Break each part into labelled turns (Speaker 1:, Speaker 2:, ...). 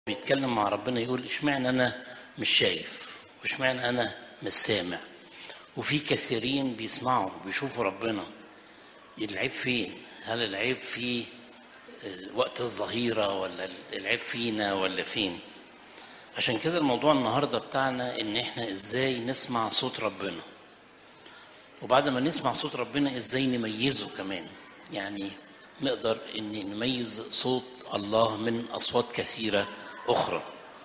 Speaker 1: بيتكلم مع ربنا يقول اشمعنى انا مش شايف واشمعنى انا مش سامع وفي كثيرين بيسمعوا بيشوفوا ربنا العيب فين هل العيب في وقت الظهيرة ولا العيب فينا ولا فين عشان كده الموضوع النهاردة بتاعنا ان احنا ازاي نسمع صوت ربنا وبعد ما نسمع صوت ربنا ازاي نميزه كمان يعني نقدر ان نميز صوت الله من اصوات كثيرة اخرى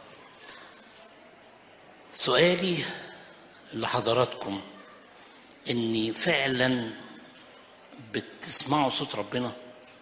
Speaker 1: سؤالي لحضراتكم اني فعلا بتسمعوا صوت ربنا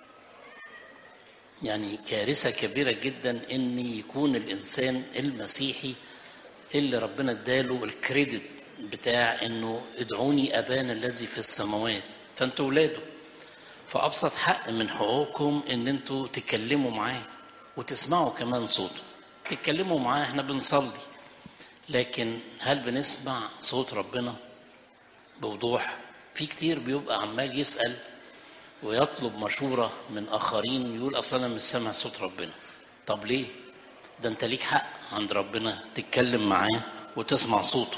Speaker 1: يعني كارثه كبيره جدا ان يكون الانسان المسيحي اللي ربنا اداله الكريدت بتاع انه ادعوني ابانا الذي في السماوات فانتوا ولاده فابسط حق من حقوقكم ان انتوا تتكلموا معاه وتسمعوا كمان صوته تتكلموا معاه احنا بنصلي لكن هل بنسمع صوت ربنا بوضوح في كتير بيبقى عمال يسأل ويطلب مشورة من آخرين يقول أصلا أنا مش سامع صوت ربنا طب ليه؟ ده أنت ليك حق عند ربنا تتكلم معاه وتسمع صوته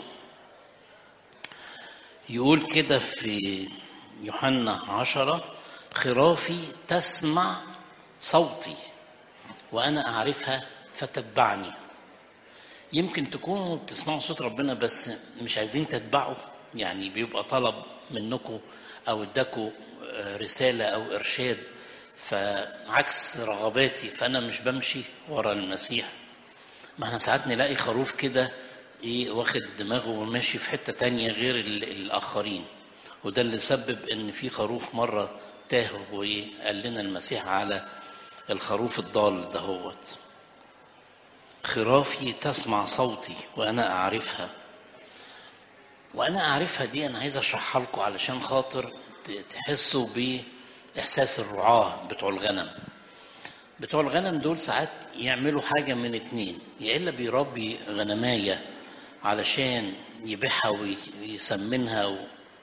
Speaker 1: يقول كده في يوحنا عشرة خرافي تسمع صوتي وأنا أعرفها فتتبعني يمكن تكونوا بتسمعوا صوت ربنا بس مش عايزين تتبعوا يعني بيبقى طلب منكم او اداكوا رساله او ارشاد فعكس رغباتي فانا مش بمشي ورا المسيح ما احنا ساعات نلاقي خروف كده ايه واخد دماغه وماشي في حته تانية غير الاخرين وده اللي سبب ان في خروف مره تاه وقال لنا المسيح على الخروف الضال دهوت خرافي تسمع صوتي وانا اعرفها وانا اعرفها دي انا عايز اشرحها لكم علشان خاطر تحسوا باحساس الرعاه بتوع الغنم بتوع الغنم دول ساعات يعملوا حاجه من اتنين يا الا بيربي غنمايه علشان يبيعها ويسمنها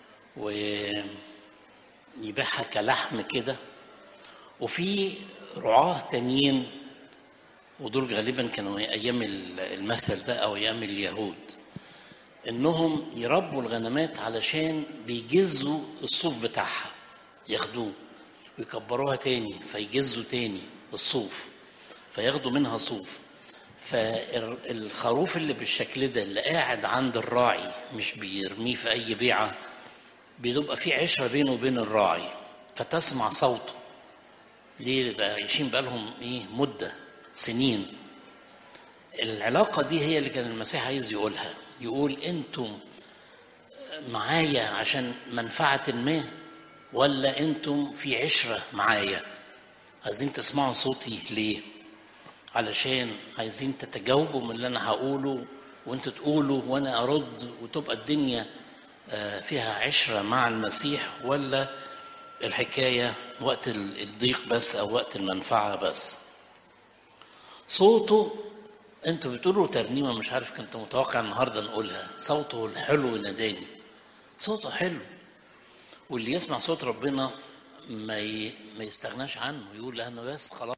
Speaker 1: ويبيعها كلحم كده وفي رعاه تانيين ودول غالبا كانوا ايام المثل ده او ايام اليهود انهم يربوا الغنمات علشان بيجزوا الصوف بتاعها ياخدوه ويكبروها تاني فيجزوا تاني الصوف فياخدوا منها صوف فالخروف اللي بالشكل ده اللي قاعد عند الراعي مش بيرميه في اي بيعه بيبقى في عشره بينه وبين الراعي فتسمع صوته ليه بقى عايشين بقالهم ايه مده سنين العلاقة دي هي اللي كان المسيح عايز يقولها يقول انتم معايا عشان منفعة ما ولا انتم في عشرة معايا عايزين تسمعوا صوتي ليه علشان عايزين تتجاوبوا من اللي انا هقوله وانتوا تقولوا وانا ارد وتبقى الدنيا فيها عشرة مع المسيح ولا الحكاية وقت الضيق بس او وقت المنفعة بس صوته انتوا بتقولوا ترنيمه مش عارف كنت متوقع النهارده نقولها صوته الحلو ناداني صوته حلو واللي يسمع صوت ربنا ما ي... ما يستغناش عنه يقول انا بس خلاص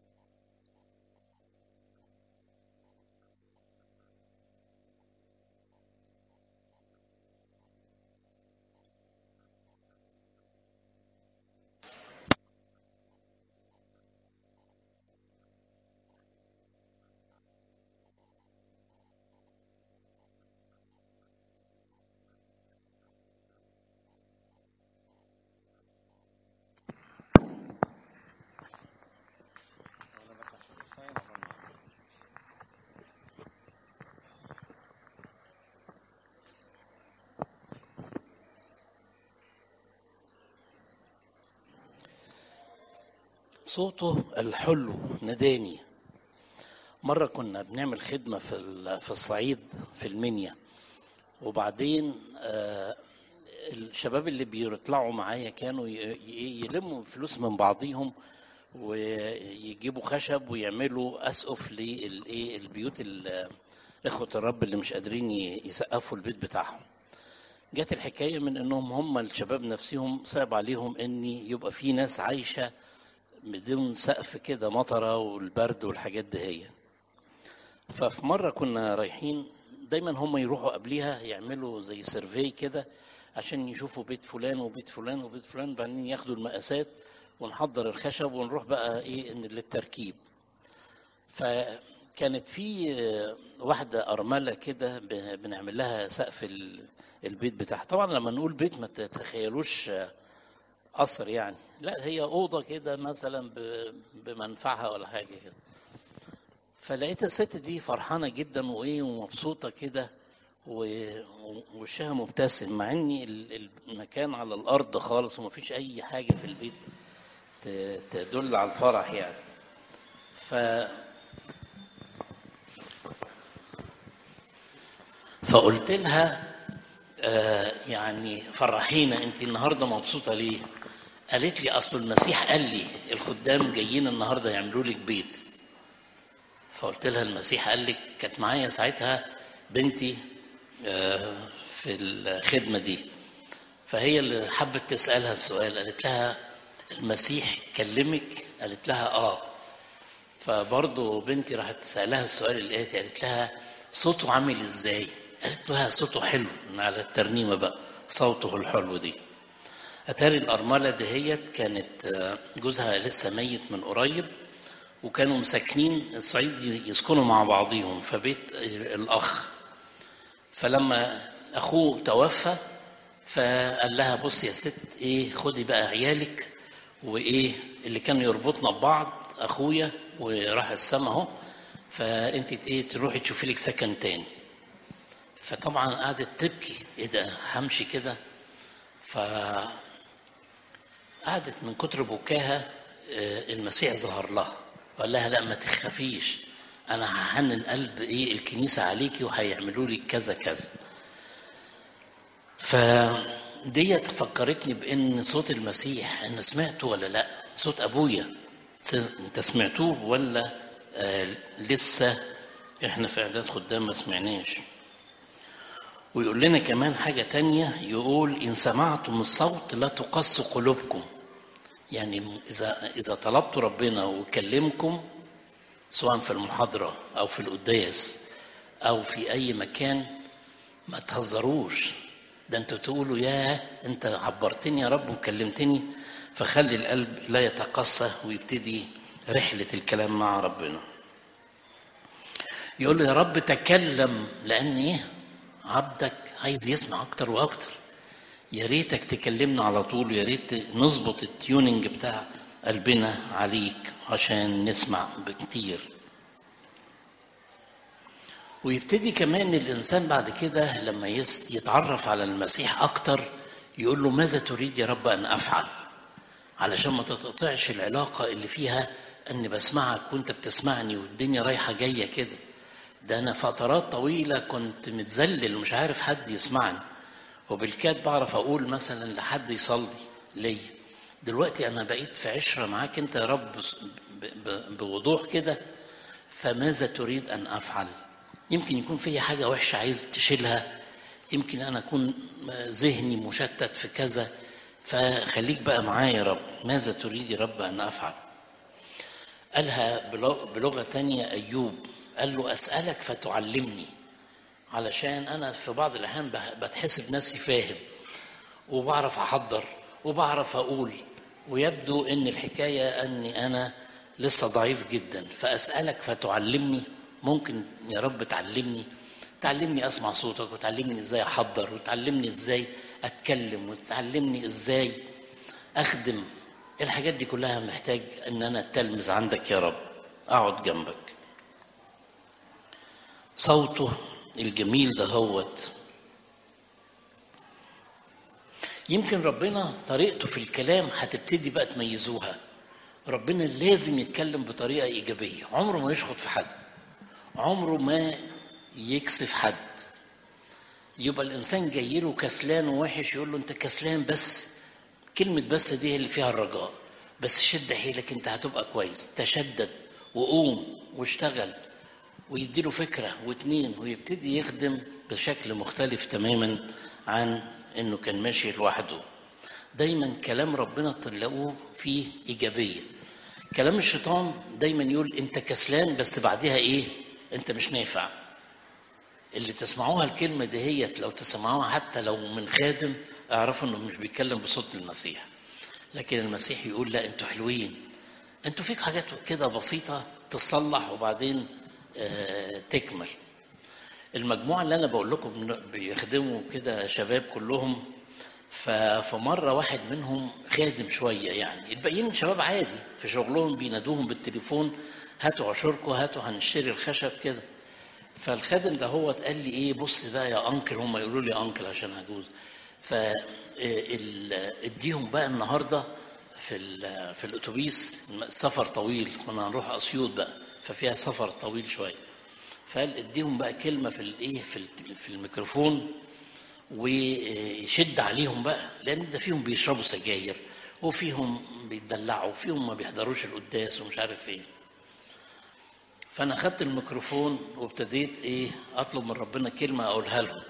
Speaker 1: صوته الحلو ناداني مرة كنا بنعمل خدمة في في الصعيد في المنيا وبعدين الشباب اللي بيطلعوا معايا كانوا يلموا فلوس من بعضيهم ويجيبوا خشب ويعملوا اسقف للايه البيوت اخوة الرب اللي مش قادرين يسقفوا البيت بتاعهم جت الحكايه من انهم هم الشباب نفسهم صعب عليهم ان يبقى في ناس عايشه بدون سقف كده مطره والبرد والحاجات دي هي ففي مرة كنا رايحين دايما هم يروحوا قبليها يعملوا زي سيرفي كده عشان يشوفوا بيت فلان وبيت فلان وبيت فلان بعدين ياخدوا المقاسات ونحضر الخشب ونروح بقى ايه إن للتركيب فكانت في آه، واحدة أرملة كده ب- بنعمل لها سقف ال- البيت بتاعها طبعا لما نقول بيت ما تتخيلوش آه، قصر يعني لا هي أوضة كده مثلا ب- بمنفعها ولا حاجة كده فلقيت الست دي فرحانة جدا وإيه ومبسوطة كده و- ووشها مبتسم مع إن ال- المكان على الأرض خالص ومفيش أي حاجة في البيت ت- تدل على الفرح يعني ف فقلت لها آه يعني فرحينا انت النهارده مبسوطه ليه؟ قالت لي اصل المسيح قال لي الخدام جايين النهارده يعملوا لك بيت فقلت لها المسيح قال لك كانت معايا ساعتها بنتي آه في الخدمه دي فهي اللي حبت تسالها السؤال قالت لها المسيح كلمك قالت لها اه فبرضه بنتي راحت تسالها السؤال اللي قالت قالت لها صوته عامل ازاي قالت لها صوته حلو من على الترنيمه بقى صوته الحلو دي اتاري الارمله دهيت كانت آه، جوزها لسه ميت من قريب وكانوا مساكنين الصعيد يسكنوا مع بعضيهم في بيت آه، الاخ فلما اخوه توفى فقال لها بص يا ست ايه خدي بقى عيالك وايه اللي كانوا يربطنا ببعض اخويا وراح السما اهو فانت ايه تروحي تشوفي لك سكن تاني فطبعا قعدت تبكي ايه ده همشي كده ف قعدت من كتر بكاها آه، المسيح ظهر لها وقال لها لا ما تخافيش انا هحنن قلب ايه الكنيسه عليكي وهيعملوا لك كذا كذا فديت فكرتني بان صوت المسيح ان سمعته ولا لا صوت ابويا س- انت سمعتوه ولا آه لسه احنا في اعداد خدام ما سمعناش ويقول لنا كمان حاجة تانية يقول إن سمعتم الصوت لا تقص قلوبكم يعني إذا إذا طلبتوا ربنا وكلمكم سواء في المحاضرة أو في القداس أو في أي مكان ما تهزروش ده انتوا تقولوا يا انت عبرتني يا رب وكلمتني فخلي القلب لا يتقسى ويبتدي رحلة الكلام مع ربنا يقول له يا رب تكلم لان ايه عبدك عايز يسمع اكتر واكتر يا ريتك تكلمنا على طول يا ريت نظبط التيوننج بتاع قلبنا عليك عشان نسمع بكتير ويبتدي كمان الانسان بعد كده لما يس- يتعرف على المسيح اكتر يقول له ماذا تريد يا رب ان افعل علشان ما تتقطعش العلاقه اللي فيها اني بسمعك وانت بتسمعني والدنيا رايحه جايه كده ده انا فترات طويله كنت متذلل ومش عارف حد يسمعني وبالكاد بعرف اقول مثلا لحد يصلي ليا دلوقتي انا بقيت في عشره معاك انت يا رب ب- ب- بوضوح كده فماذا تريد ان افعل يمكن يكون في حاجه وحشه عايز تشيلها يمكن انا اكون ذهني مشتت في كذا فخليك بقى معايا يا رب ماذا تريد يا رب ان افعل قالها بلغ- بلغه تانية ايوب قال له اسالك فتعلمني علشان انا في بعض الاحيان بح- بتحسب نفسي فاهم وبعرف احضر وبعرف اقول ويبدو ان الحكايه اني انا لسه ضعيف جدا فاسالك فتعلمني ممكن يا رب تعلمني تعلمني اسمع صوتك وتعلمني ازاي احضر وتعلمني ازاي اتكلم وتعلمني ازاي اخدم الحاجات دي كلها محتاج ان انا اتلمذ عندك يا رب اقعد جنبك صوته الجميل ده هوت يمكن ربنا طريقته في الكلام هتبتدي بقى تميزوها ربنا لازم يتكلم بطريقة إيجابية عمره ما يشخط في حد عمره ما يكسف حد يبقى الإنسان جاي له كسلان ووحش يقول له أنت كسلان بس كلمة بس دي هي اللي فيها الرجاء بس شد حيلك أنت هتبقى كويس تشدد وقوم واشتغل ويديله فكرة واتنين ويبتدي يخدم بشكل مختلف تماما عن انه كان ماشي لوحده دايما كلام ربنا تلاقوه فيه ايجابيه كلام الشيطان دايما يقول انت كسلان بس بعدها ايه انت مش نافع اللي تسمعوها الكلمة دهيت لو تسمعوها حتى لو من خادم اعرفوا انه مش بيتكلم بصوت المسيح لكن المسيح يقول لا انتوا حلوين انتوا فيك حاجات كده بسيطة تصلح وبعدين آه تكمل المجموعة اللي أنا بقول لكم بيخدموا كده شباب كلهم فمرة واحد منهم خادم شوية يعني الباقيين شباب عادي في شغلهم بينادوهم بالتليفون هاتوا عشوركم هاتوا هنشتري الخشب كده فالخادم ده هو قال لي ايه بص بقى يا انكل هم يقولوا لي انكل عشان هجوز ف اديهم بقى النهارده في في الاتوبيس سفر طويل كنا هنروح اسيوط بقى ففيها سفر طويل شويه فقال اديهم بقى كلمه في الايه في في الميكروفون ويشد عليهم بقى لان ده فيهم بيشربوا سجاير وفيهم بيتدلعوا وفيهم ما بيحضروش القداس ومش عارف ايه فانا خدت الميكروفون وابتديت ايه اطلب من ربنا كلمه اقولها لهم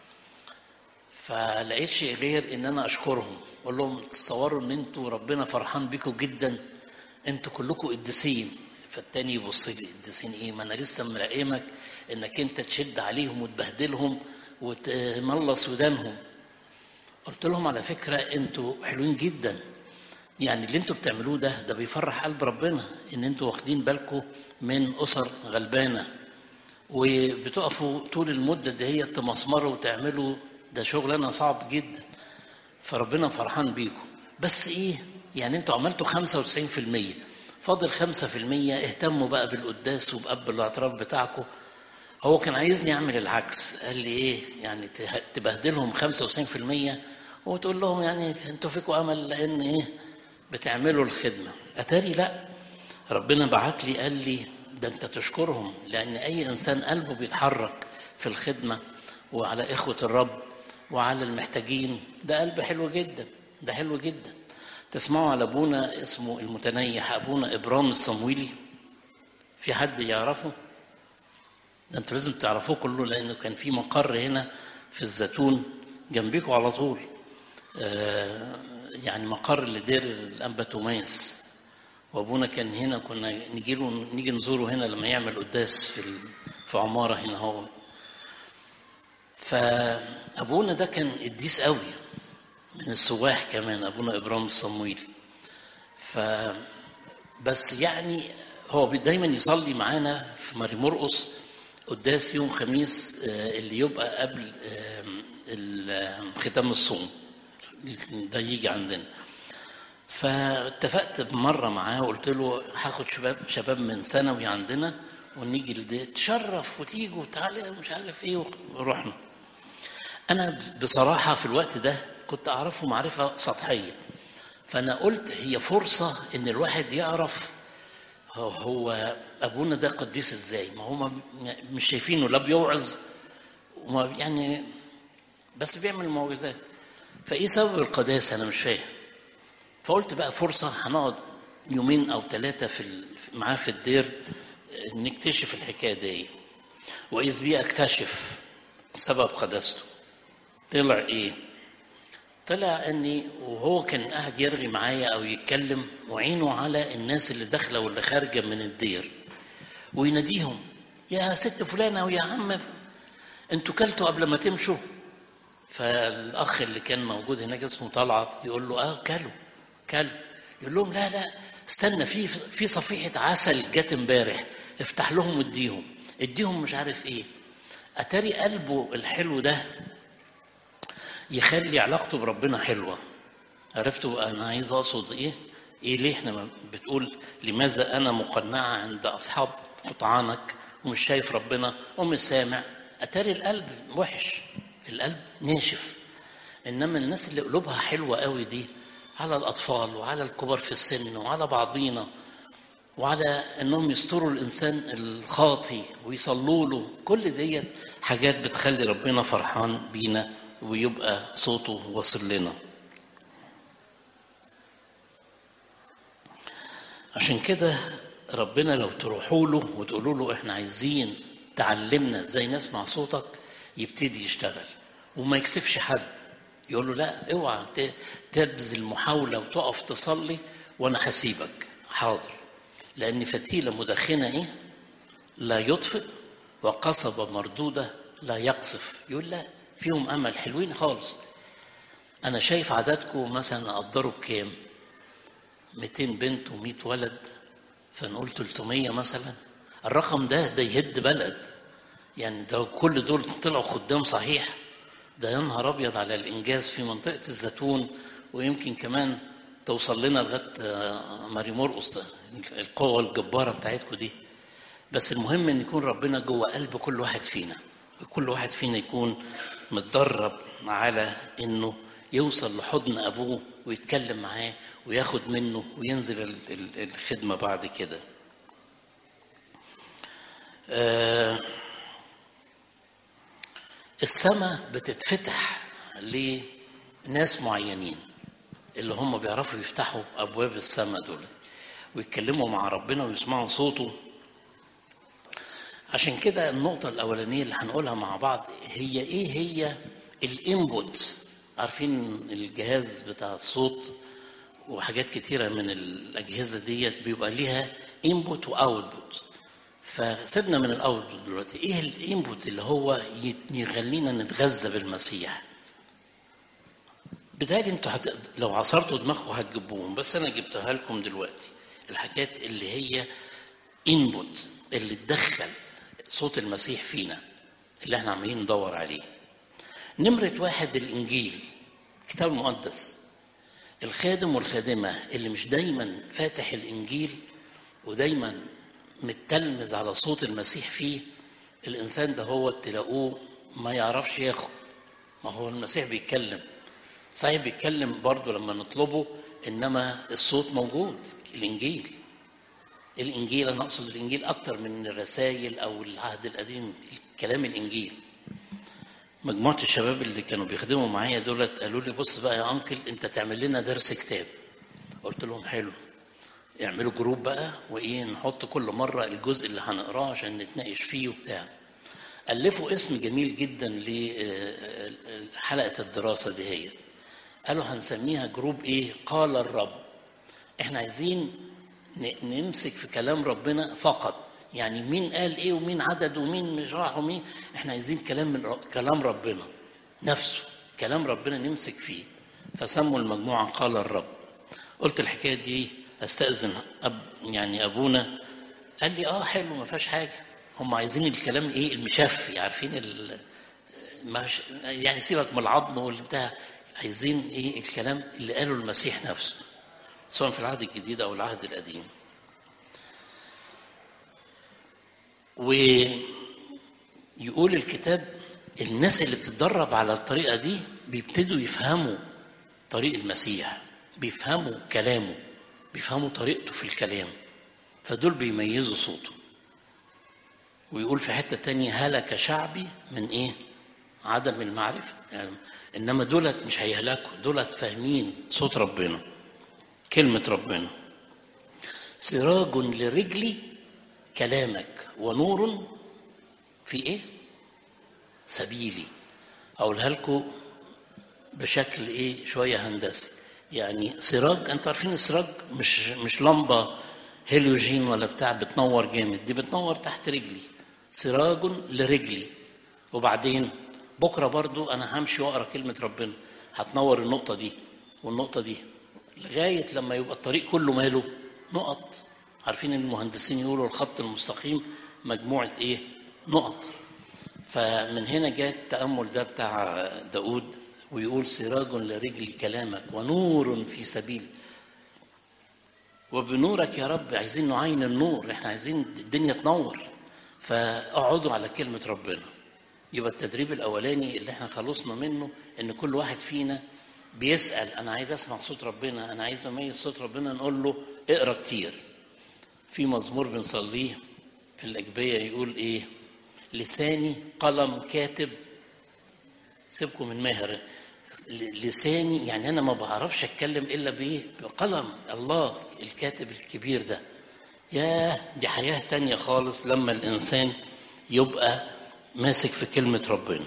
Speaker 1: فلقيت شيء غير ان انا اشكرهم اقول لهم تصوروا ان انتوا ربنا فرحان بيكم جدا انتوا كلكم قديسين فالتاني يبص لي قديسين ايه ما انا لسه ملاقيمك انك انت تشد عليهم وتبهدلهم وتملص ودانهم قلت لهم على فكره انتوا حلوين جدا يعني اللي انتوا بتعملوه ده ده بيفرح قلب ربنا ان انتوا واخدين بالكم من اسر غلبانه وبتقفوا طول المده دي هي تمسمروا وتعملوا ده شغلانه صعب جدا فربنا فرحان بيكم بس ايه يعني انتوا عملتوا 95% فاضل 5% اهتموا بقى بالقداس وبقبل الاعتراف بتاعكم هو كان عايزني اعمل العكس قال لي ايه يعني تبهدلهم 95% وتقول لهم يعني انتوا فيكم امل لان ايه بتعملوا الخدمه اتاري لا ربنا بعت لي قال لي ده انت تشكرهم لان اي انسان قلبه بيتحرك في الخدمه وعلى اخوه الرب وعلى المحتاجين ده قلب حلو جدا ده حلو جدا تسمعوا على ابونا اسمه المتنيح ابونا ابرام الصمويلي في حد يعرفه ده انتوا لازم تعرفوه كله لانه كان في مقر هنا في الزيتون جنبيكم على طول آه يعني مقر لدير الانبا توماس وابونا كان هنا كنا نجي له نيجي نزوره هنا لما يعمل قداس في في عماره هنا هو فابونا ده كان قديس قوي من السواح كمان ابونا ابراهيم الصمويلي ف بس يعني هو دايما يصلي معانا في ماري مرقص قداس يوم خميس اللي يبقى قبل ختام الصوم ده يجي عندنا فاتفقت مرة معاه وقلت له هاخد شباب شباب من ثانوي عندنا ونيجي لده تشرف وتيجوا وتعالى مش عارف ايه ورحنا انا بصراحة في الوقت ده كنت اعرفه معرفة سطحية فانا قلت هي فرصة ان الواحد يعرف هو ابونا ده قديس ازاي ما هم مش شايفينه لا بيوعظ وما يعني بس بيعمل معجزات فايه سبب القداسه انا مش فاهم فقلت بقى فرصه هنقعد يومين او ثلاثه في معاه في الدير نكتشف الحكايه دي واذ بي اكتشف سبب قداسته طلع ايه طلع اني وهو كان قاعد يرغي معايا او يتكلم وعينه على الناس اللي داخله واللي خارجه من الدير ويناديهم يا ست فلانه ويا عم انتوا كلتوا قبل ما تمشوا فالاخ اللي كان موجود هناك اسمه طلعت يقول له اه كلوا كلوا يقول لهم لا لا استنى في في صفيحه عسل جت امبارح افتح لهم واديهم اديهم مش عارف ايه اتاري قلبه الحلو ده يخلي علاقته بربنا حلوه عرفتوا انا عايز اقصد ايه ايه ليه احنا بتقول لماذا انا مقنعه عند اصحاب قطعانك ومش شايف ربنا ومش سامع اتاري القلب وحش القلب ناشف انما الناس اللي قلوبها حلوه قوي دي على الاطفال وعلى الكبار في السن وعلى بعضينا وعلى انهم يستروا الانسان الخاطي ويصلوا له كل ديت حاجات بتخلي ربنا فرحان بينا ويبقى صوته واصل لنا عشان كده ربنا لو تروحوا له وتقولوا له احنا عايزين تعلمنا ازاي نسمع صوتك يبتدي يشتغل وما يكسفش حد يقول له لا اوعى تبذل محاوله وتقف تصلي وانا هسيبك حاضر لان فتيله مدخنه ايه لا يطفئ وقصبة مردودة لا يقصف يقول لا فيهم أمل حلوين خالص أنا شايف عددكم مثلا أقدروا بكام 200 بنت و100 ولد فنقول 300 مثلا الرقم ده ده يهد بلد يعني ده كل دول طلعوا خدام صحيح ده يا نهار ابيض على الانجاز في منطقه الزيتون ويمكن كمان توصل لنا لغايه ماري مرقص القوه الجباره بتاعتكم دي بس المهم ان يكون ربنا جوه قلب كل واحد فينا كل واحد فينا يكون متدرب على انه يوصل لحضن ابوه ويتكلم معاه وياخد منه وينزل الخدمه بعد كده آه السماء بتتفتح لناس معينين اللي هم بيعرفوا يفتحوا ابواب السماء دول ويتكلموا مع ربنا ويسمعوا صوته عشان كده النقطة الأولانية اللي هنقولها مع بعض هي إيه هي الإنبوت عارفين الجهاز بتاع الصوت وحاجات كتيرة من الأجهزة ديت بيبقى ليها إنبوت وأوتبوت فسيبنا من الاوتبوت دلوقتي ايه الانبوت اللي هو يخلينا نتغذى بالمسيح بالتالي انتوا هت... لو عصرتوا دماغكم هتجيبوهم بس انا جبتها لكم دلوقتي الحاجات اللي هي انبوت اللي تدخل صوت المسيح فينا اللي احنا عمالين ندور عليه نمرة واحد الإنجيل كتاب مقدس الخادم والخادمة اللي مش دايما فاتح الإنجيل ودايما متلمذ على صوت المسيح فيه الانسان ده هو تلاقوه ما يعرفش ياخد ما هو المسيح بيتكلم صحيح بيتكلم برضه لما نطلبه انما الصوت موجود الانجيل الانجيل انا اقصد الانجيل اكتر من الرسائل او العهد القديم كلام الانجيل مجموعه الشباب اللي كانوا بيخدموا معايا دولت قالوا لي بص بقى يا انكل انت تعمل لنا درس كتاب قلت لهم حلو يعملوا جروب بقى وايه نحط كل مره الجزء اللي هنقراه عشان نتناقش فيه وبتاع الفوا اسم جميل جدا لحلقه الدراسه دي هي قالوا هنسميها جروب ايه قال الرب احنا عايزين نمسك في كلام ربنا فقط يعني مين قال ايه ومين عدد ومين مش راح ومين احنا عايزين كلام من كلام ربنا نفسه كلام ربنا نمسك فيه فسموا المجموعه قال الرب قلت الحكايه دي استاذن أب يعني ابونا قال لي اه حلو ما فيهاش حاجه هم عايزين الكلام ايه المشفي عارفين ال مش يعني سيبك من العظم والبتاع عايزين ايه الكلام اللي قاله المسيح نفسه سواء في العهد الجديد او العهد القديم ويقول الكتاب الناس اللي بتتدرب على الطريقه دي بيبتدوا يفهموا طريق المسيح بيفهموا كلامه بيفهموا طريقته في الكلام فدول بيميزوا صوته ويقول في حتة تانية هلك شعبي من ايه عدم المعرفة يعني انما دولت مش هيهلكوا دولت فاهمين صوت ربنا كلمة ربنا سراج لرجلي كلامك ونور في ايه سبيلي اقولها لكم بشكل ايه شوية هندسي يعني سراج انتوا عارفين السراج مش مش لمبه هيليوجين ولا بتاع بتنور جامد دي بتنور تحت رجلي سراج لرجلي وبعدين بكره برضو انا همشي واقرا كلمه ربنا هتنور النقطه دي والنقطه دي لغايه لما يبقى الطريق كله ماله نقط عارفين المهندسين يقولوا الخط المستقيم مجموعه ايه نقط فمن هنا جاء التامل ده بتاع داود ويقول سراج لرجل كلامك ونور في سبيل وبنورك يا رب عايزين نعين النور احنا عايزين الدنيا تنور فاقعدوا على كلمة ربنا يبقى التدريب الأولاني اللي احنا خلصنا منه إن كل واحد فينا بيسأل أنا عايز أسمع صوت ربنا أنا عايز أميز صوت ربنا نقول له اقرأ كتير في مزمور بنصليه في الأجبية يقول إيه لساني قلم كاتب سيبكم من ماهر لساني يعني انا ما بعرفش اتكلم الا بايه بقلم الله الكاتب الكبير ده ياه دي حياه تانية خالص لما الانسان يبقى ماسك في كلمه ربنا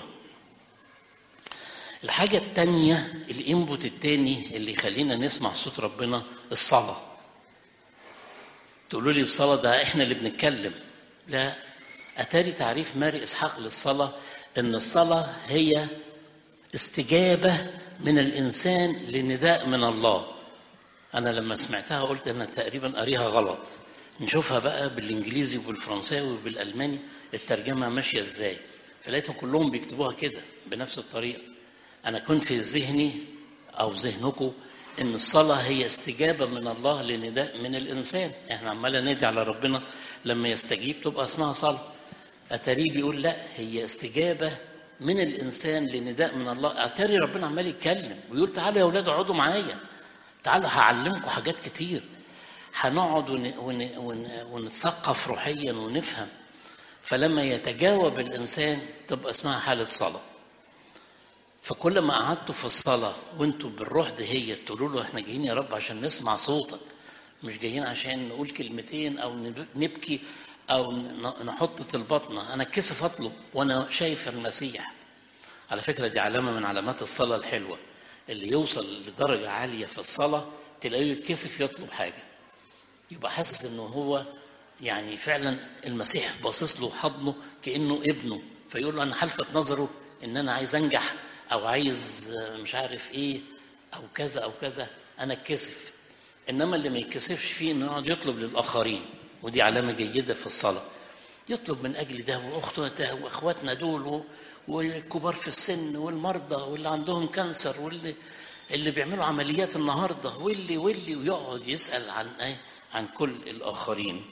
Speaker 1: الحاجه التانية الانبوت التاني اللي يخلينا نسمع صوت ربنا الصلاه تقولوا لي الصلاه ده احنا اللي بنتكلم لا اتاري تعريف ماري اسحاق للصلاه ان الصلاه هي استجابه من الانسان لنداء من الله انا لما سمعتها قلت انا تقريبا قاريها غلط نشوفها بقى بالانجليزي وبالفرنساوي وبالالماني الترجمه ماشيه ازاي فلقيتهم كلهم بيكتبوها كده بنفس الطريقه انا كنت في ذهني او ذهنكم ان الصلاه هي استجابه من الله لنداء من الانسان احنا عماله ندعي على ربنا لما يستجيب تبقى اسمها صلاه اتاريه بيقول لا هي استجابه من الانسان لنداء من الله اتاري ربنا عمال يتكلم ويقول تعالوا يا اولاد اقعدوا معايا تعالوا هعلمكم حاجات كتير هنقعد ون... ون... ون... ونتثقف روحيا ونفهم فلما يتجاوب الانسان تبقى اسمها حاله صلاه فكل ما قعدتوا في الصلاه وانتوا بالروح دهية تقولوا له احنا جايين يا رب عشان نسمع صوتك مش جايين عشان نقول كلمتين او نبكي او نحط طلباتنا انا كسف اطلب وانا شايف المسيح على فكره دي علامه من علامات الصلاه الحلوه اللي يوصل لدرجه عاليه في الصلاه تلاقيه يتكسف يطلب حاجه يبقى حاسس انه هو يعني فعلا المسيح باصص له حضنه كانه ابنه فيقول له انا حلفت نظره ان انا عايز انجح او عايز مش عارف ايه او كذا او كذا انا اتكسف انما اللي ما يتكسفش فيه انه يقعد يطلب للاخرين ودي علامه جيده في الصلاه يطلب من اجل ده واخته واخواتنا دول والكبار في السن والمرضى واللي عندهم كانسر واللي اللي بيعملوا عمليات النهارده واللي واللي ويقعد يسال عن ايه عن كل الاخرين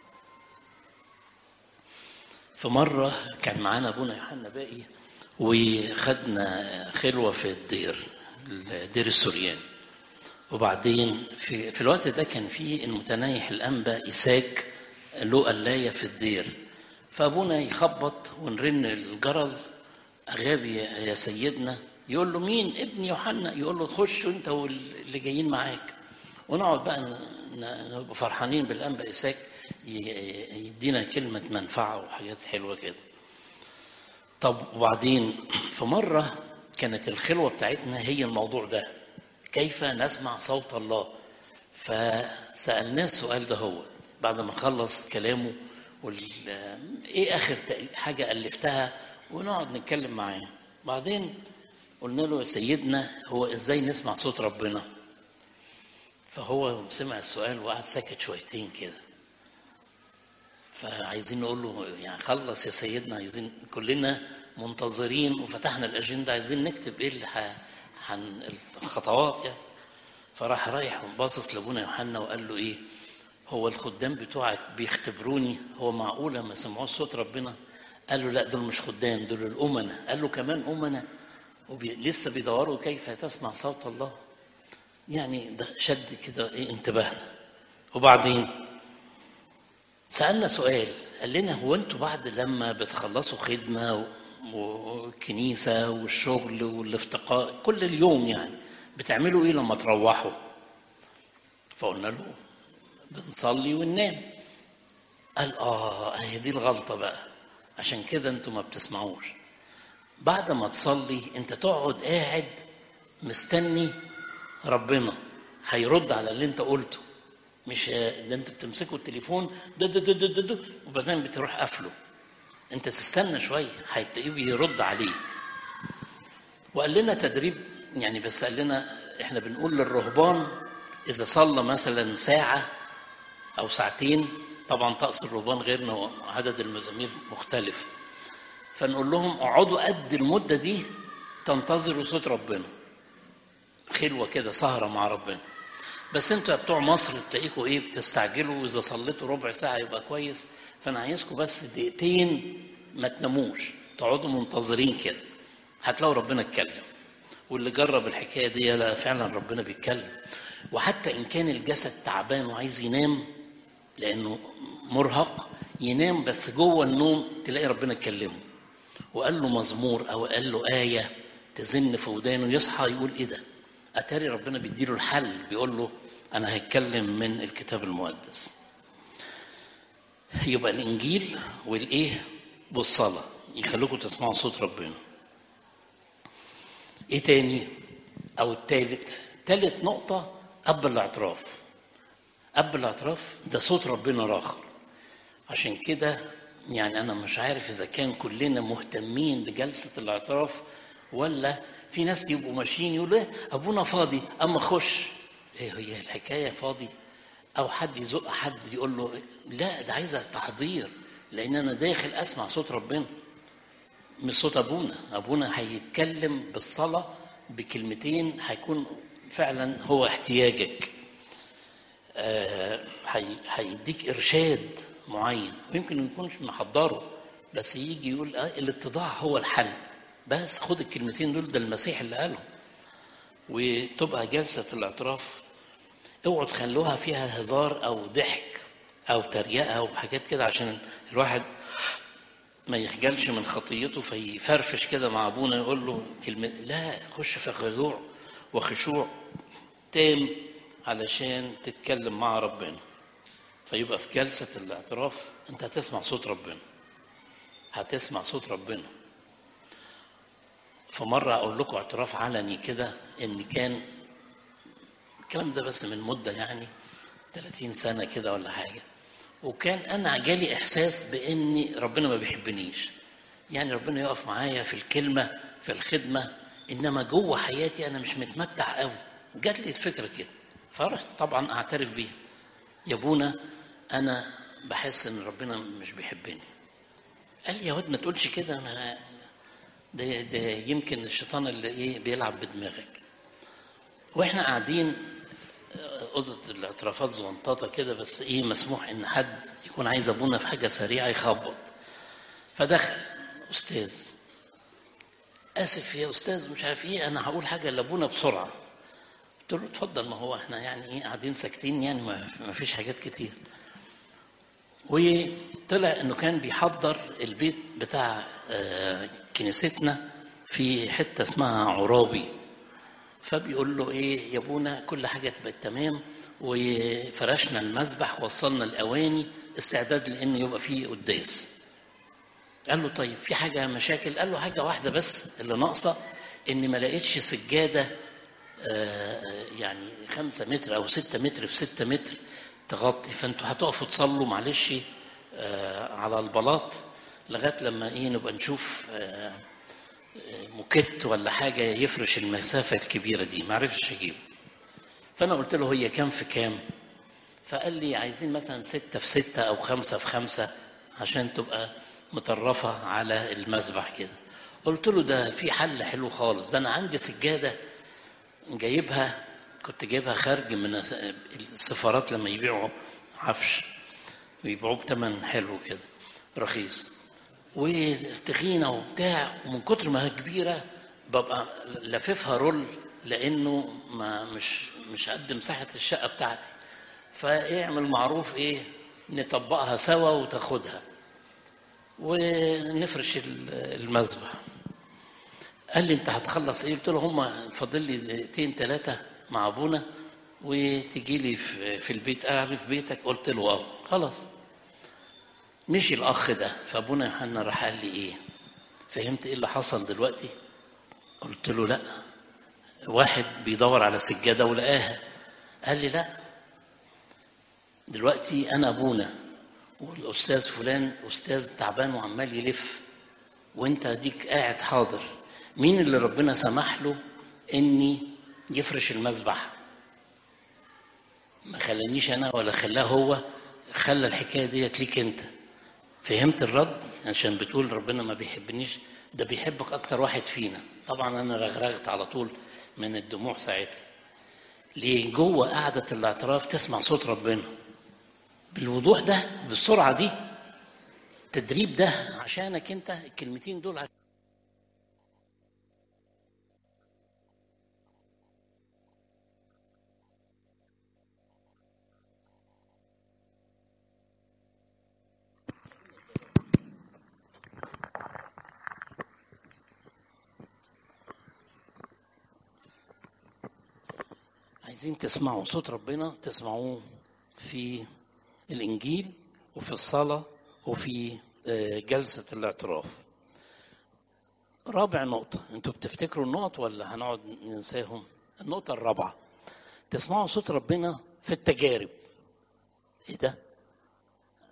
Speaker 1: في مره كان معانا ابونا يوحنا باقي وخدنا خلوه في الدير دير السوريان وبعدين في, في الوقت ده كان في المتنايح الانبا اساك له قلايه في الدير فابونا يخبط ونرن الجرس غابي يا سيدنا يقول له مين ابن يوحنا يقول له خش انت واللي جايين معاك ونقعد بقى نبقى فرحانين بالانبا اساك يدينا كلمه منفعه وحاجات حلوه كده طب وبعدين في مره كانت الخلوه بتاعتنا هي الموضوع ده كيف نسمع صوت الله فسالناه السؤال ده هو بعد ما خلص كلامه وال... ايه اخر حاجه الفتها ونقعد نتكلم معاه بعدين قلنا له يا سيدنا هو ازاي نسمع صوت ربنا فهو سمع السؤال وقعد ساكت شويتين كده فعايزين نقول له يعني خلص يا سيدنا عايزين كلنا منتظرين وفتحنا الاجنده عايزين نكتب ايه اللي عن الخطوات يعني فراح رايح وباصص لابونا يوحنا وقال له ايه هو الخدام بتوعك بيختبروني هو معقوله ما سمعوش صوت ربنا قال له لا دول مش خدام دول الامنه قال له كمان امنه ولسه بيدوروا كيف تسمع صوت الله يعني ده شد كده ايه انتباهنا وبعدين سالنا سؤال قال لنا هو انتوا بعد لما بتخلصوا خدمه والكنيسه والشغل والافتقاء كل اليوم يعني بتعملوا ايه لما تروحوا فقلنا له بنصلي وننام قال اه هي دي الغلطه بقى عشان كده انتوا ما بتسمعوش بعد ما تصلي انت تقعد قاعد مستني ربنا هيرد على اللي انت قلته مش ده انت بتمسكوا التليفون ده ده ده ده, ده وبعدين بتروح قافله انت تستنى شويه هتلاقيه بيرد عليك وقال لنا تدريب يعني بس قال لنا احنا بنقول للرهبان اذا صلى مثلا ساعه او ساعتين طبعا طقس الرهبان غيرنا وعدد المزامير مختلف فنقول لهم اقعدوا قد المده دي تنتظروا صوت ربنا خلوه كده سهره مع ربنا بس انتوا بتوع مصر تلاقيكوا ايه بتستعجلوا واذا صليتوا ربع ساعه يبقى كويس فانا عايزكم بس دقيقتين ما تناموش تقعدوا منتظرين كده هتلاقوا ربنا اتكلم واللي جرب الحكايه دي لا فعلا ربنا بيتكلم وحتى ان كان الجسد تعبان وعايز ينام لانه مرهق ينام بس جوه النوم تلاقي ربنا اتكلمه وقال له مزمور او قال له ايه تزن في ودانه يصحى يقول ايه ده اتاري ربنا بيديله الحل بيقول له انا هتكلم من الكتاب المقدس يبقى الانجيل والايه والصلاه يخلوكم تسمعوا صوت ربنا ايه تاني او التالت تالت نقطه اب الاعتراف اب الاعتراف ده صوت ربنا راخر عشان كده يعني أنا مش عارف إذا كان كلنا مهتمين بجلسة الاعتراف ولا في ناس يبقوا ماشيين يقولوا إيه أبونا فاضي أما خش إيه هي الحكاية فاضي أو حد يزق حد يقول له لا ده عايزة تحضير لأن أنا داخل أسمع صوت ربنا مش صوت أبونا أبونا هيتكلم بالصلاة بكلمتين هيكون فعلا هو احتياجك آه، هي- هيديك إرشاد معين ويمكن ما يكونش محضره بس يجي يقول آه الاتضاع هو الحل بس خد الكلمتين دول ده المسيح اللي قالهم وتبقى جلسة الاعتراف اوعوا تخلوها فيها هزار او ضحك او تريقه او حاجات كده عشان الواحد ما يخجلش من خطيته فيفرفش كده مع ابونا يقول له كلمه لا خش في خضوع وخشوع تام علشان تتكلم مع ربنا فيبقى في جلسه الاعتراف انت هتسمع صوت ربنا هتسمع صوت ربنا فمره اقول لكم اعتراف علني كده ان كان الكلام ده بس من مدة يعني 30 سنة كده ولا حاجة وكان أنا جالي إحساس بإن ربنا ما بيحبنيش يعني ربنا يقف معايا في الكلمة في الخدمة إنما جوه حياتي أنا مش متمتع قوي جات لي الفكرة كده فرحت طبعا أعترف بيها يا ابونا أنا بحس إن ربنا مش بيحبني قال لي يا واد ما تقولش كده أنا ده, ده يمكن الشيطان اللي إيه بيلعب بدماغك واحنا قاعدين اوضه الاعترافات زونطاطه كده بس ايه مسموح ان حد يكون عايز ابونا في حاجه سريعه يخبط فدخل استاذ اسف يا استاذ مش عارف ايه انا هقول حاجه لابونا بسرعه قلت له اتفضل ما هو احنا يعني ايه قاعدين ساكتين يعني ما ما فيش حاجات كتير وطلع انه كان بيحضر البيت بتاع آه، كنيستنا في حته اسمها عرابي فبيقول له ايه يا ابونا كل حاجه تبقى تمام وفرشنا المذبح وصلنا الاواني استعداد لان يبقى فيه قداس قال له طيب في حاجه مشاكل قال له حاجه واحده بس اللي ناقصه ان ما لقيتش سجاده آه، يعني خمسة متر او ستة متر في ستة متر تغطي فانتوا هتقفوا تصلوا معلش آه، على البلاط لغايه لما ايه نبقى نشوف آه، موكيت ولا حاجة يفرش المسافة الكبيرة دي ما عرفش أجيبه فأنا قلت له هي كام في كام فقال لي عايزين مثلا ستة في ستة أو خمسة في خمسة عشان تبقى مطرفة على المذبح كده قلت له ده في حل حلو خالص ده أنا عندي سجادة جايبها كنت جايبها خارج من السفارات لما يبيعوا عفش ويبيعوه بتمن حلو كده رخيص وتخينه وبتاع ومن كتر ما هي كبيره ببقى لففها رول لانه ما مش مش قد مساحه الشقه بتاعتي فاعمل معروف ايه نطبقها سوا وتاخدها ونفرش ال- المذبح قال لي انت هتخلص ايه قلت له هم فاضل لي دقيقتين ثلاثه مع ابونا وتجي لي في في البيت اعرف بيتك قلت له اه خلاص مشي الاخ ده فابونا يوحنا راح قال لي ايه فهمت ايه اللي حصل دلوقتي قلت له لا واحد بيدور على سجاده ولقاها قال لي لا دلوقتي انا ابونا والاستاذ فلان استاذ تعبان وعمال يلف وانت اديك قاعد حاضر مين اللي ربنا سمح له اني يفرش المذبح ما خلانيش انا ولا خلاه هو خلى الحكايه ديت ليك انت فهمت الرد عشان بتقول ربنا ما بيحبنيش ده بيحبك اكتر واحد فينا طبعا انا رغرغت على طول من الدموع ساعتها ليه جوه قعده الاعتراف تسمع صوت ربنا بالوضوح ده بالسرعه دي التدريب ده عشانك انت الكلمتين دول عشان عايزين تسمعوا صوت ربنا تسمعوه في الإنجيل وفي الصلاة وفي آه، جلسة الاعتراف رابع نقطة انتوا بتفتكروا النقط ولا هنقعد ننساهم النقطة الرابعة تسمعوا صوت ربنا في التجارب ايه ده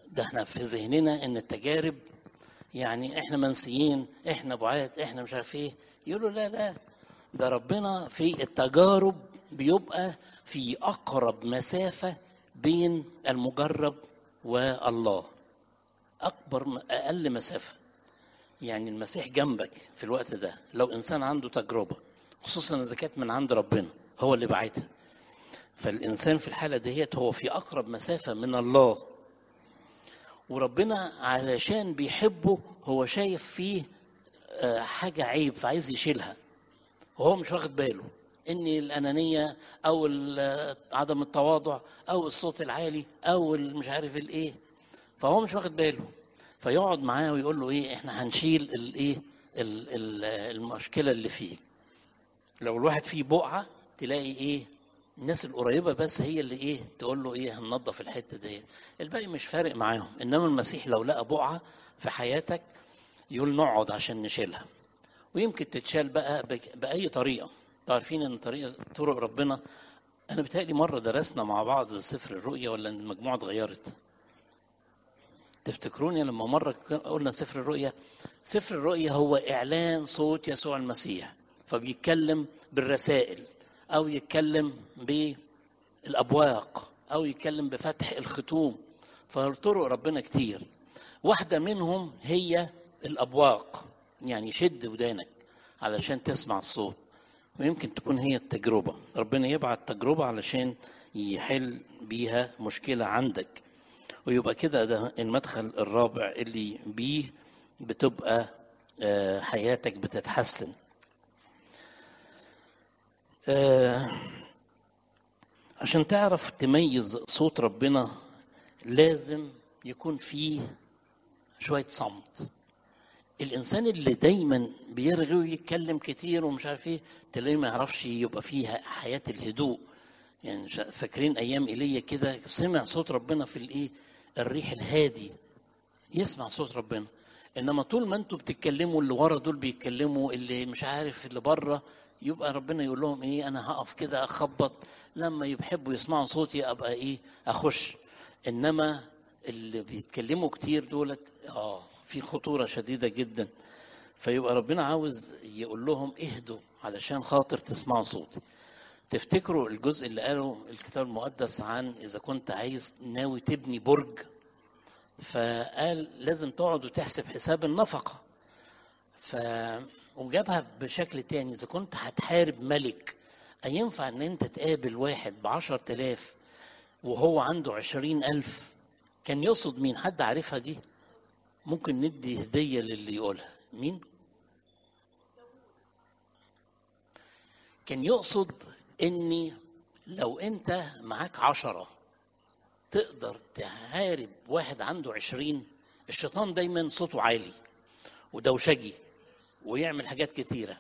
Speaker 1: ده احنا في ذهننا ان التجارب يعني احنا منسيين احنا بعاد احنا مش عارف ايه يقولوا لا لا ده ربنا في التجارب بيبقى في اقرب مسافه بين المجرب والله اكبر اقل مسافه يعني المسيح جنبك في الوقت ده لو انسان عنده تجربه خصوصا اذا كانت من عند ربنا هو اللي بعتها فالانسان في الحاله ديت هو في اقرب مسافه من الله وربنا علشان بيحبه هو شايف فيه حاجه عيب فعايز يشيلها وهو مش واخد باله ان الانانيه او عدم التواضع او الصوت العالي او مش عارف الايه فهو مش واخد باله فيقعد معاه ويقول له ايه احنا هنشيل الايه المشكله اللي فيه لو الواحد فيه بقعه تلاقي ايه الناس القريبه بس هي اللي ايه تقول له ايه هننظف الحته ديت الباقي مش فارق معاهم انما المسيح لو لقى بقعه في حياتك يقول نقعد عشان نشيلها ويمكن تتشال بقى باي طريقه عارفين ان طريقه طرق ربنا انا بتهيألي مره درسنا مع بعض سفر الرؤيا ولا ان المجموعه اتغيرت تفتكروني لما مرة قلنا سفر الرؤيا سفر الرؤيا هو إعلان صوت يسوع المسيح فبيتكلم بالرسائل أو يتكلم بالأبواق أو يتكلم بفتح الختوم فطرق ربنا كتير واحدة منهم هي الأبواق يعني شد ودانك علشان تسمع الصوت ويمكن تكون هي التجربة ربنا يبعت تجربة علشان يحل بيها مشكلة عندك ويبقى كده ده المدخل الرابع اللي بيه بتبقى حياتك بتتحسن عشان تعرف تميز صوت ربنا لازم يكون فيه شوية صمت الإنسان اللي دايما بيرغي ويتكلم كتير ومش عارف ايه تلاقيه ما يعرفش يبقى فيه حياة الهدوء يعني فاكرين أيام إيليا كده سمع صوت ربنا في الإيه الريح الهادي يسمع صوت ربنا انما طول ما انتوا بتتكلموا اللي ورا دول بيتكلموا اللي مش عارف اللي بره يبقى ربنا يقول لهم ايه انا هقف كده اخبط لما يحبوا يسمعوا صوتي ابقى ايه اخش انما اللي بيتكلموا كتير دولت اه في خطوره شديده جدا فيبقى ربنا عاوز يقول لهم اهدوا علشان خاطر تسمعوا صوتي تفتكروا الجزء اللي قاله الكتاب المقدس عن اذا كنت عايز ناوي تبني برج فقال لازم تقعد وتحسب حساب النفقه ف وجابها بشكل تاني اذا كنت هتحارب ملك هينفع ان انت تقابل واحد بعشر تلاف وهو عنده عشرين الف كان يقصد مين حد عارفها دي ممكن ندي هدية للي يقولها مين كان يقصد اني لو انت معاك عشرة تقدر تحارب واحد عنده عشرين الشيطان دايما صوته عالي ودوشجي ويعمل حاجات كتيرة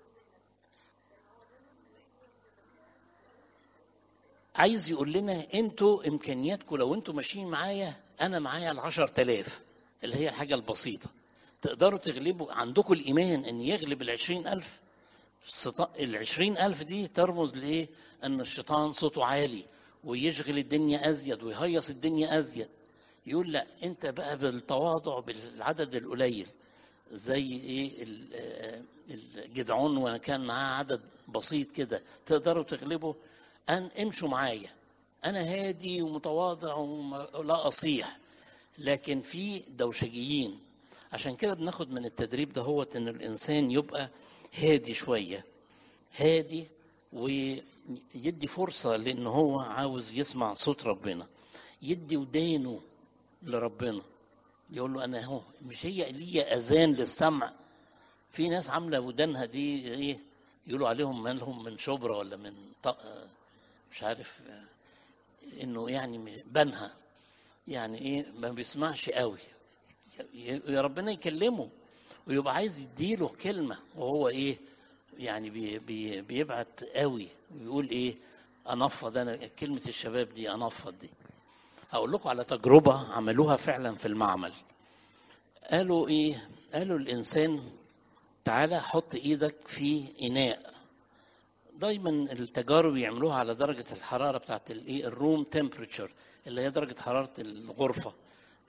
Speaker 1: عايز يقول لنا انتوا امكانياتكم لو انتوا ماشيين معايا انا معايا العشر تلاف اللي هي الحاجة البسيطة تقدروا تغلبوا عندكم الإيمان أن يغلب العشرين ألف العشرين ألف دي ترمز لإيه أن الشيطان صوته عالي ويشغل الدنيا أزيد ويهيص الدنيا أزيد يقول لا أنت بقى بالتواضع بالعدد القليل زي إيه الجدعون وكان معاه عدد بسيط كده تقدروا تغلبوا أن امشوا معايا أنا هادي ومتواضع ولا أصيح لكن في دوشجيين عشان كده بناخد من التدريب ده هو ان الانسان يبقى هادي شويه هادي ويدي فرصه لان هو عاوز يسمع صوت ربنا يدي ودانه لربنا يقول له انا اهو مش هي ليا اذان للسمع في ناس عامله ودانها دي ايه يقولوا عليهم مالهم من شبرا ولا من طق مش عارف انه يعني بنها يعني ايه ما بيسمعش قوي يا ربنا يكلمه ويبقى عايز يديله كلمه وهو ايه يعني بي بي بيبعت قوي ويقول ايه انفض انا كلمه الشباب دي انفض دي هقول لكم على تجربه عملوها فعلا في المعمل قالوا ايه قالوا الانسان تعالى حط ايدك في اناء دايما التجارب يعملوها على درجه الحراره بتاعت الايه الروم تمبريتشر اللي هي درجه حراره الغرفه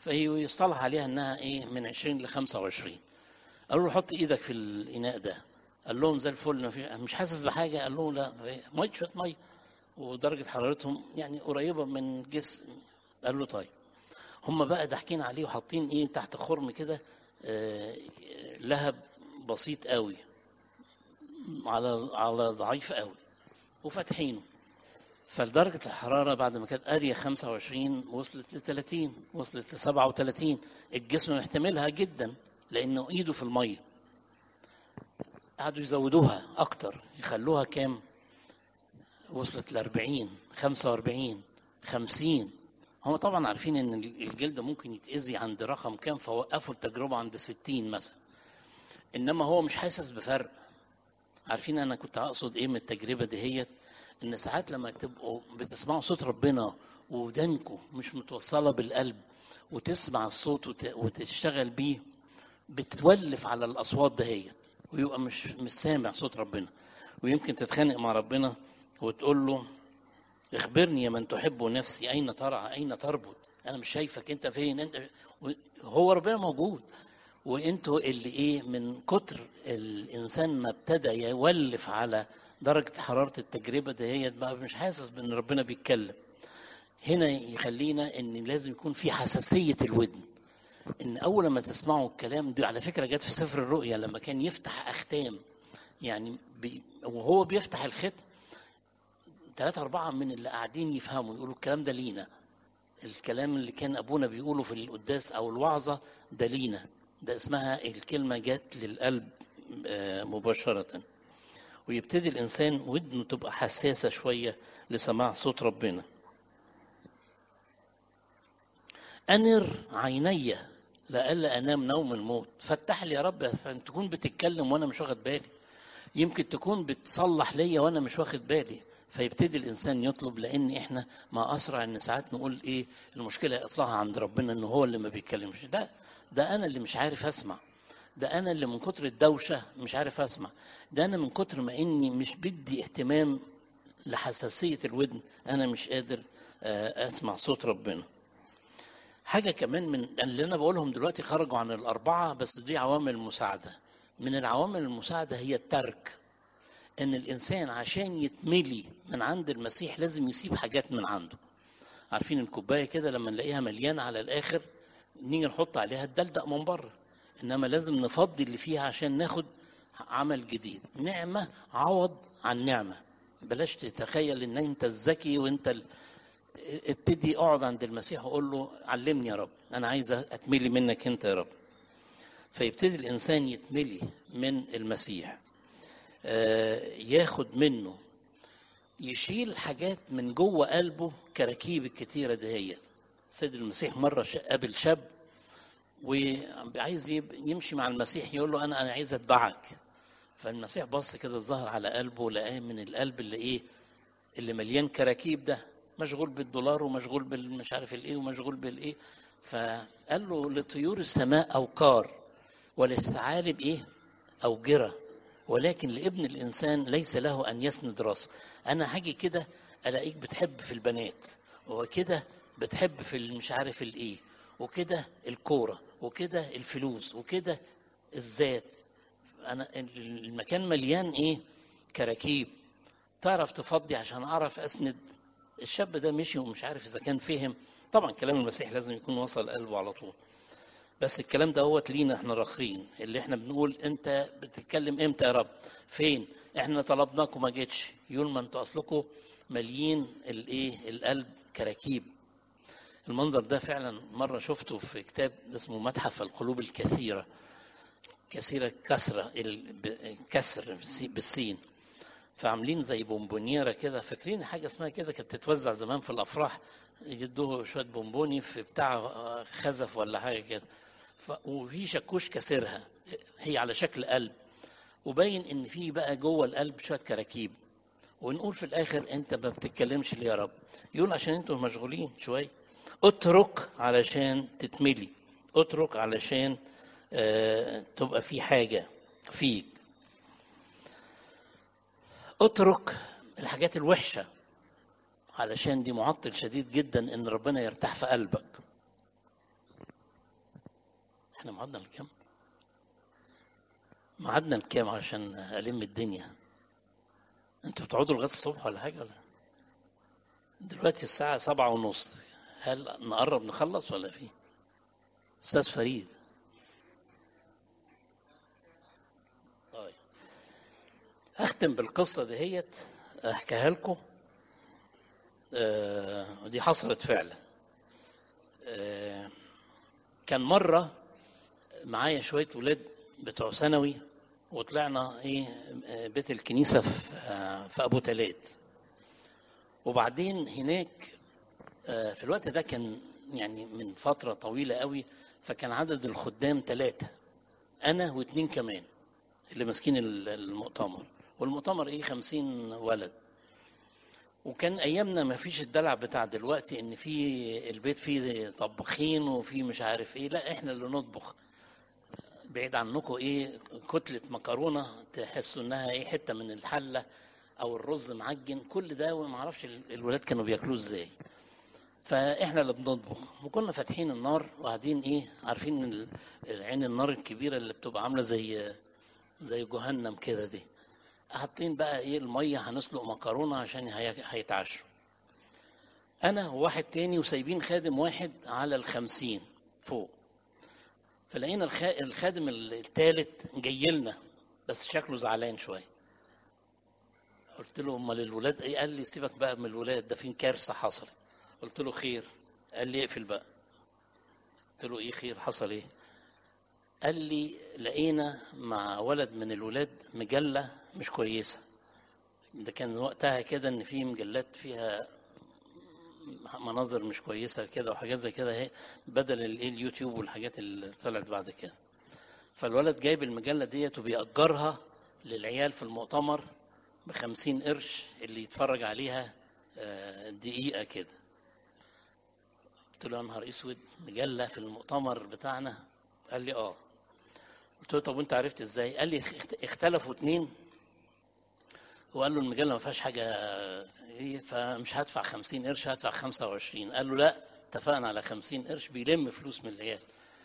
Speaker 1: فيصطلح عليها انها ايه من 20 ل 25 قالوا له حط ايدك في الاناء ده قال لهم زي الفل مفيش- مش حاسس بحاجه قال لهم لا ميه شويه ميه ودرجه حرارتهم يعني قريبه من جسم قال له طيب هم بقى ضاحكين عليه وحاطين ايه تحت خرم كده آه، لهب بسيط قوي على على ضعيف قوي وفاتحينه فلدرجة الحرارة بعد ما كانت قارية 25 وصلت ل 30 وصلت ل 37 الجسم محتملها جدا لأنه إيده في المية قعدوا يزودوها أكتر يخلوها كام؟ وصلت ل 40 45 50 هم طبعا عارفين ان الجلد ممكن يتأذي عند رقم كام فوقفوا التجربة عند 60 مثلا انما هو مش حاسس بفرق عارفين انا كنت اقصد ايه من التجربة دهيت ان ساعات لما تبقوا بتسمعوا صوت ربنا ودانكم مش متوصلة بالقلب وتسمع الصوت وت- وتشتغل بيه بتولف على الاصوات دهيت ويبقى مش مش سامع صوت ربنا ويمكن تتخانق مع ربنا وتقول له اخبرني يا من تحب نفسي اين ترعى اين تربط انا مش شايفك انت فين انت هو ربنا موجود وانتوا اللي ايه من كتر الانسان ما ابتدى يولف على درجه حراره التجربه دهيت بقى مش حاسس بان ربنا بيتكلم هنا يخلينا ان لازم يكون في حساسيه الودن ان اول ما تسمعوا الكلام دي على فكره جت في سفر الرؤيا لما كان يفتح اختام يعني بي وهو بيفتح الختم ثلاثة أربعة من اللي قاعدين يفهموا يقولوا الكلام ده لينا الكلام اللي كان أبونا بيقوله في القداس أو الوعظة ده لينا ده اسمها الكلمة جت للقلب آه، مباشرة ويبتدي الإنسان ودنه تبقى حساسة شوية لسماع صوت ربنا أنر عيني لألا أنام نوم الموت فتح لي يا رب عشان تكون بتتكلم وأنا مش واخد بالي يمكن تكون بتصلح ليا وأنا مش واخد بالي فيبتدي الإنسان يطلب لأن إحنا ما أسرع إن ساعات نقول إيه المشكلة أصلها عند ربنا إن هو اللي ما بيتكلمش ده ده أنا اللي مش عارف أسمع ده أنا اللي من كتر الدوشة مش عارف أسمع ده أنا من كتر ما إني مش بدي اهتمام لحساسية الودن أنا مش قادر آه، أسمع صوت ربنا حاجة كمان من اللي أنا بقولهم دلوقتي خرجوا عن الأربعة بس دي عوامل مساعدة من العوامل المساعدة هي الترك إن الإنسان عشان يتملي من عند المسيح لازم يسيب حاجات من عنده عارفين الكوباية كده لما نلاقيها مليانة على الآخر نيجي نحط عليها الدلدق من بره إنما لازم نفضي اللي فيها عشان ناخد عمل جديد نعمة عوض عن نعمة بلاش تتخيل ان انت الذكي وانت ال... ابتدي اقعد عند المسيح وقول له علمني يا رب انا عايز اتملي منك انت يا رب فيبتدي الانسان يتملي من المسيح آه، ياخد منه يشيل حاجات من جوه قلبه كراكيب الكتيره دهيت سيد المسيح مره ش- قابل شاب وعايز يب- يمشي مع المسيح يقول له انا انا عايز اتبعك فالمسيح بص كده الظهر على قلبه لقاه من القلب اللي ايه اللي مليان كراكيب ده مشغول بالدولار ومشغول بالمش عارف الايه ومشغول بالايه فقال له لطيور السماء اوقار وللثعالب ايه اوجره ولكن لابن الانسان ليس له ان يسند راسه انا هاجي كده الاقيك بتحب في البنات وكده بتحب في مش عارف الايه وكده الكوره وكده الفلوس وكده الذات انا المكان مليان ايه كراكيب تعرف تفضي عشان اعرف اسند الشاب ده مشي ومش عارف اذا كان فهم طبعا كلام المسيح لازم يكون وصل قلبه على طول بس الكلام ده هو لينا احنا راخرين اللي احنا بنقول انت بتتكلم امتى يا رب فين احنا طلبناك وما جيتش يقول ما انتوا اصلكم ماليين الايه القلب كراكيب المنظر ده فعلا مره شفته في كتاب اسمه متحف القلوب الكثيره كثيره كسره الكسر بالسين فعاملين زي بونبونيرة كده فاكرين حاجة اسمها كده كانت تتوزع زمان في الأفراح يدوه شوية بونبوني في بتاع خزف ولا حاجة كده ف... وفي شاكوش كسرها هي على شكل قلب وباين ان في بقى جوه القلب شوية كراكيب ونقول في الاخر انت ما بتتكلمش ليه يا رب يقول عشان انتوا مشغولين شوية اترك علشان تتملي اترك علشان آه تبقى في حاجة فيك اترك الحاجات الوحشة علشان دي معطل شديد جدا ان ربنا يرتاح في قلبك احنا معادنا لكام معادنا لكام عشان الم الدنيا انتوا بتقعدوا لغايه الصبح ولا حاجه ولا دلوقتي الساعه سبعة ونص هل نقرب نخلص ولا في استاذ فريد طيب اختم بالقصه دهيت احكيها لكم آه ودي حصلت فعلا آه كان مره معايا شويه ولاد بتوع ثانوي وطلعنا ايه بيت الكنيسه في في ابو تلات وبعدين هناك في الوقت ده كان يعني من فتره طويله قوي فكان عدد الخدام ثلاثه انا واثنين كمان اللي ماسكين المؤتمر والمؤتمر ايه خمسين ولد وكان ايامنا ما فيش الدلع بتاع دلوقتي ان في البيت فيه طباخين وفي مش عارف ايه لا احنا اللي نطبخ بعيد عنكم ايه كتله مكرونه تحسوا انها ايه حته من الحله او الرز معجن كل ده ما اعرفش الولاد كانوا بياكلوه ازاي فاحنا اللي بنطبخ وكنا فاتحين النار وقاعدين ايه عارفين عين النار الكبيره اللي بتبقى عامله زي زي جهنم كده دي حاطين بقى ايه الميه هنسلق مكرونه عشان هيتعشوا انا وواحد تاني وسايبين خادم واحد على الخمسين فوق فلقينا الخادم الثالث جاي لنا بس شكله زعلان شويه قلت له امال الولاد ايه قال لي سيبك بقى من الولاد ده في كارثه حصلت قلت له خير قال لي اقفل بقى قلت له ايه خير حصل ايه قال لي لقينا مع ولد من الولاد مجله مش كويسه ده كان وقتها كده ان في مجلات فيها مناظر مش كويسه كده وحاجات زي كده اهي بدل الايه اليوتيوب والحاجات اللي طلعت بعد كده فالولد جايب المجله ديت وبيأجرها للعيال في المؤتمر بخمسين قرش اللي يتفرج عليها دقيقة كده قلت له يا نهار اسود مجلة في المؤتمر بتاعنا قال لي اه قلت له طب وانت عرفت ازاي قال لي اختلفوا اتنين وقال له المجلة ما فيهاش حاجة ايه فمش هدفع خمسين قرش هدفع خمسة وعشرين قال له لا اتفقنا على خمسين قرش بيلم فلوس من العيال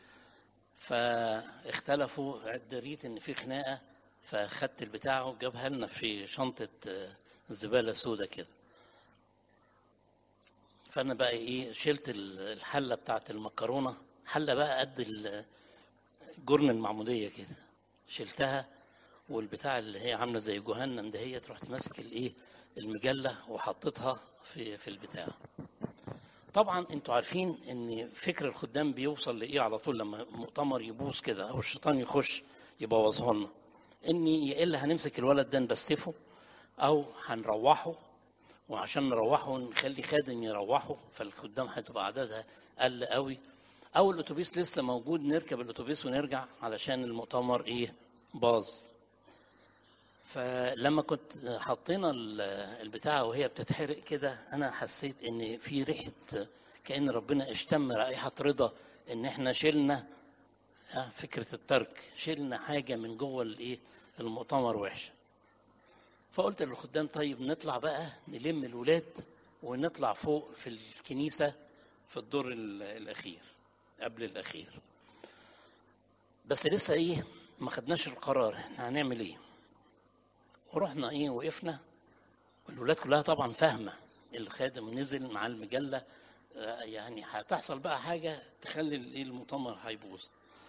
Speaker 1: فاختلفوا دريت ان في خناقه فخدت البتاع وجابها لنا في شنطه زباله سودا كده فانا بقى ايه شلت الحله بتاعت المكرونه حله بقى قد الجرن المعموديه كده شلتها والبتاع اللي هي عامله زي جهنم دهيت رحت ماسك الايه المجله وحطيتها في في البتاع طبعا انتوا عارفين ان فكر الخدام بيوصل لايه على طول لما مؤتمر يبوظ كده او الشيطان يخش يبوظه لنا ان يا الا هنمسك الولد ده نبستفه او هنروحه وعشان نروحه نخلي خادم يروحه فالخدام هتبقى عددها قل قوي او الاتوبيس لسه موجود نركب الاتوبيس ونرجع علشان المؤتمر ايه باظ فلما كنت حطينا البتاعة وهي بتتحرق كده أنا حسيت إن في ريحة كأن ربنا اشتم رائحة رضا إن إحنا شلنا فكرة الترك شلنا حاجة من جوه الإيه المؤتمر وحشة فقلت للخدام طيب نطلع بقى نلم الولاد ونطلع فوق في الكنيسة في الدور الأخير قبل الأخير بس لسه إيه ما خدناش القرار احنا هنعمل ايه ورحنا ايه وقفنا والولاد كلها طبعا فاهمه الخادم نزل مع المجله يعني هتحصل بقى حاجه تخلي الايه المؤتمر هيبوظ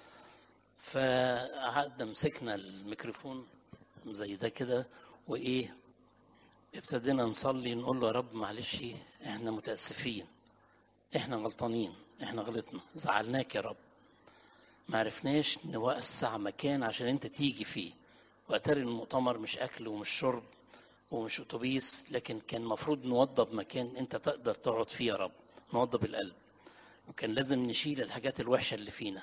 Speaker 1: فقعدنا مسكنا الميكروفون زي ده كده وايه ابتدينا نصلي نقول له يا رب معلش احنا متاسفين احنا غلطانين احنا غلطنا زعلناك يا رب ما عرفناش نوسع مكان عشان انت تيجي فيه واتاري المؤتمر مش اكل ومش شرب ومش اتوبيس لكن كان المفروض نوضب مكان انت تقدر تقعد فيه يا رب نوضب القلب وكان لازم نشيل الحاجات الوحشه اللي فينا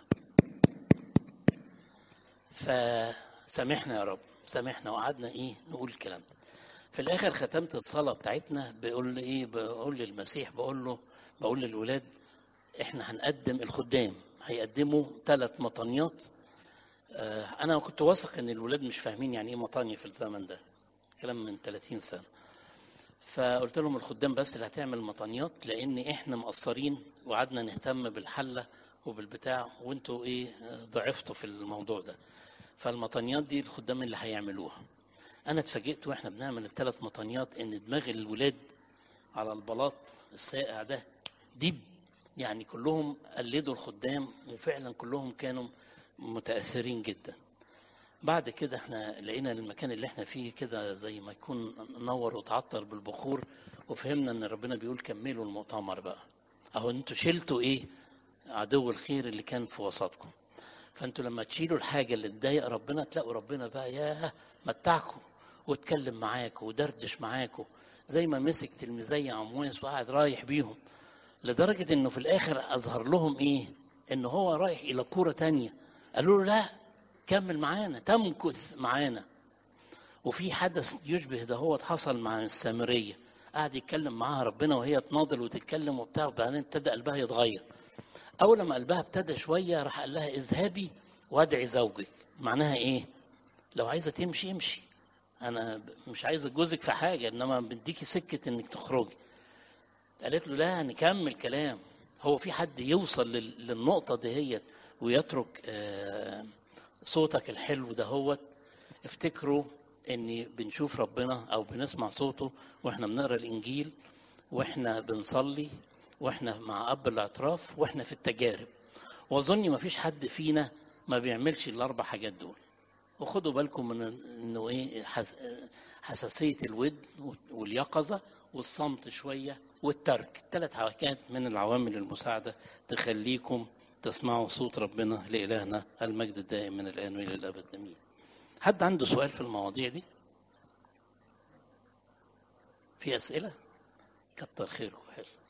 Speaker 1: فسامحنا يا رب سامحنا وقعدنا ايه نقول الكلام ده في الاخر ختمت الصلاه بتاعتنا بقول لي ايه بقول للمسيح بقول له بقول للولاد احنا هنقدم الخدام هيقدموا ثلاث مطانيات آه انا كنت واثق ان الولاد مش فاهمين يعني ايه مطانيه في الزمن ده كلام من 30 سنه فقلت لهم الخدام بس اللي هتعمل مطانيات لان احنا مقصرين وقعدنا نهتم بالحله وبالبتاع وانتوا ايه ضعفتوا في الموضوع ده فالمطانيات دي الخدام اللي هيعملوها انا اتفاجئت واحنا بنعمل الثلاث مطانيات ان دماغ الولاد على البلاط الساقع ده دب يعني كلهم قلدوا الخدام وفعلا كلهم كانوا متاثرين جدا بعد كده احنا لقينا المكان اللي احنا فيه كده زي ما يكون نور وتعطر بالبخور وفهمنا ان ربنا بيقول كملوا المؤتمر بقى اهو انتوا شلتوا ايه عدو الخير اللي كان في وسطكم فانتوا لما تشيلوا الحاجة اللي تضايق ربنا تلاقوا ربنا بقى ياه متعكم واتكلم معاكم ودردش معاكم زي ما مسك تلميذي عمواس وقعد رايح بيهم لدرجة انه في الاخر اظهر لهم ايه ان هو رايح الى كورة تانية قالوا له لا كمل معانا تمكث معانا وفي حدث يشبه ده هو حصل مع السامرية قعد يتكلم معاها ربنا وهي تناضل وتتكلم وبتاع وبعدين ابتدى قلبها يتغير اول لما قلبها ابتدى شويه راح قال لها اذهبي وادعي زوجك معناها ايه لو عايزه تمشي امشي انا مش عايزه جوزك في حاجه انما بديكي سكه انك تخرجي قالت له لا نكمل كلام هو في حد يوصل للنقطه دهيت ويترك صوتك الحلو دهوت افتكروا ان بنشوف ربنا او بنسمع صوته واحنا بنقرا الانجيل واحنا بنصلي واحنا مع اب الاعتراف واحنا في التجارب واظن ما فيش حد فينا ما بيعملش الاربع حاجات دول وخدوا بالكم من انه ايه حساسيه الود واليقظه والصمت شويه والترك ثلاث حركات من العوامل المساعده تخليكم تسمعوا صوت ربنا لالهنا المجد الدائم من الان والى الابد امين حد عنده سؤال في المواضيع دي في اسئله كتر خيره حلو